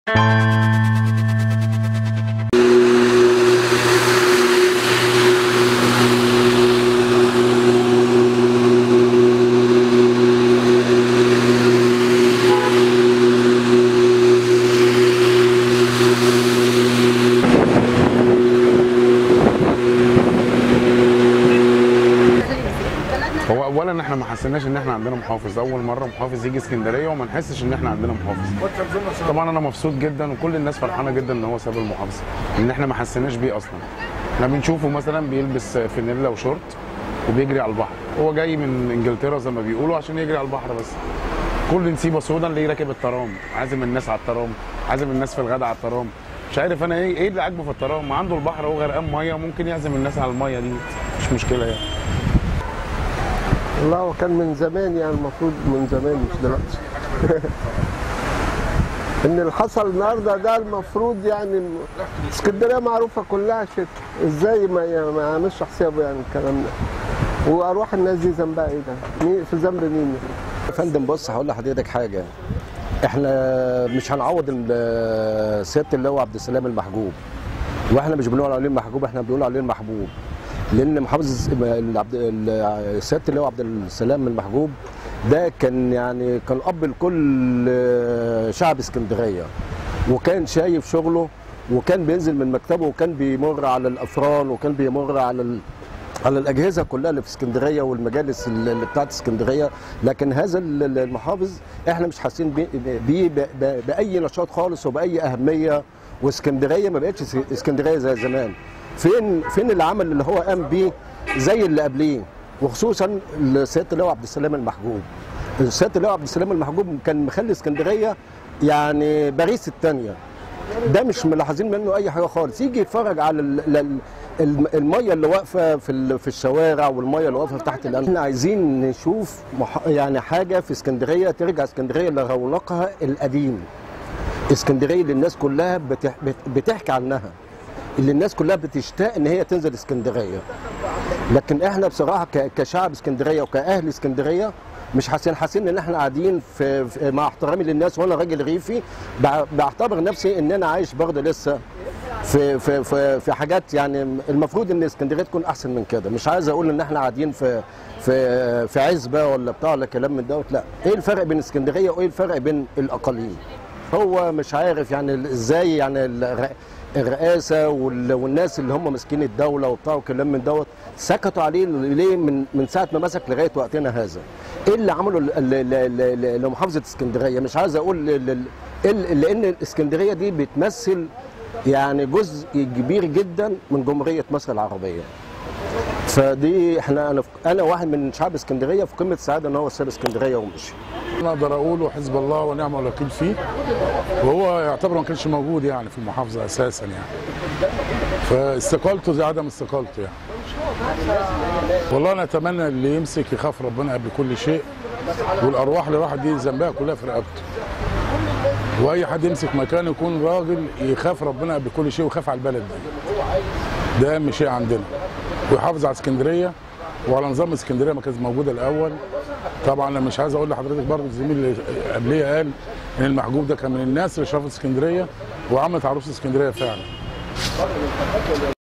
هو اولا احنا ما حسيناش ان احنا عندنا محافظ اول مره محافظ يجي اسكندريه وما نحسش ان احنا عندنا محافظ طبعا انا مبسوط جدا وكل الناس فرحانه جدا ان هو ساب المحافظه ان احنا ما حسيناش بيه اصلا احنا بنشوفه مثلا بيلبس فانيلا وشورت وبيجري على البحر هو جاي من انجلترا زي ما بيقولوا عشان يجري على البحر بس كل نسيبه سودا اللي راكب الترام عازم الناس على الترام عازم الناس في الغدا على الترام مش عارف انا ايه ايه اللي عاجبه في الترام ما عنده البحر هو غرقان ميه ممكن يعزم الناس على الميه دي مش مشكله يعني والله هو كان من زمان يعني المفروض من زمان مش دلوقتي ان اللي حصل النهارده ده المفروض يعني إن اسكندريه معروفه كلها شتاء ازاي ما ما يعملش حسابه يعني الكلام ده وارواح الناس دي ذنبها ايه ده؟ مين في ذنب مين؟ يا فندم بص هقول لحضرتك حاجه احنا مش هنعوض ال- سياده اللواء عبد السلام المحجوب واحنا مش بنقول عليه المحجوب احنا بنقول عليه المحبوب لان محافظ ال- عبد ال- سياده اللواء عبد السلام المحجوب ده كان يعني كان اب لكل شعب اسكندريه وكان شايف شغله وكان بينزل من مكتبه وكان بيمر على الافران وكان بيمر على ال... على الاجهزه كلها اللي في اسكندريه والمجالس اللي بتاعت اسكندريه لكن هذا ال- المحافظ احنا مش حاسين بيه بيه ب- ب- باي نشاط خالص وباي اهميه واسكندريه ما بقتش س- اسكندريه زي زمان فين فين العمل اللي هو قام بيه زي اللي قبليه وخصوصا سياده اللواء عبد السلام المحجوب سياده اللواء عبد السلام المحجوب كان مخلي اسكندريه يعني باريس الثانيه ده مش ملاحظين منه اي حاجه خالص يجي يتفرج على ال- ال- الم- الميه اللي واقفه في ال- في الشوارع والميه اللي واقفه تحت الأرض احنا عايزين نشوف مح... يعني حاجه في اسكندريه ترجع اسكندريه لرونقها القديم اسكندريه اللي الناس كلها بتح... بت- بتحكي عنها اللي الناس كلها بتشتاق ان هي تنزل اسكندريه لكن احنا بصراحه ك... كشعب اسكندريه وكاهل اسكندريه مش حاسين حاسين ان احنا قاعدين في... في مع احترامي للناس وانا راجل ريفي بع- بعتبر نفسي ان انا عايش برضه لسه في في في في حاجات يعني المفروض ان اسكندريه تكون احسن من كده مش عايز اقول ان احنا قاعدين في في في عزبه ولا بتاع ولا كلام من دوت لا ايه الفرق بين اسكندريه وايه الفرق بين الاقاليم هو مش عارف يعني ازاي يعني الر- الرئاسه وال- والناس اللي هم ماسكين الدوله وبتاع وكلام من دوت سكتوا عليه ليه من من ساعه ما مسك لغايه وقتنا هذا ايه اللي عمله ل- ل- ل- ل- لمحافظه اسكندريه مش عايز اقول ل- ل- ال- لان الاسكندريه دي بتمثل يعني جزء كبير جدا من جمهوريه مصر العربيه فدي احنا انا انا واحد من شعب اسكندريه في قمه السعاده ان هو ساب اسكندريه ومشي انا اقدر اقول وحزب الله ونعم الوكيل فيه وهو يعتبر ما كانش موجود يعني في المحافظه اساسا يعني فاستقالته زي عدم استقالته يعني والله انا اتمنى اللي يمسك يخاف ربنا قبل كل شيء والارواح اللي راحت دي ذنبها كلها في رقبته واي حد يمسك مكانه يكون راجل يخاف ربنا قبل كل شيء ويخاف على البلد دي ده اهم شيء عندنا ويحافظ على اسكندريه وعلى نظام اسكندريه ما كانت موجوده الاول طبعا انا مش عايز اقول لحضرتك برضه الزميل اللي قبليه قال ان المحجوب ده كان من الناس اللي شافت اسكندريه وعملت عروس اسكندريه فعلا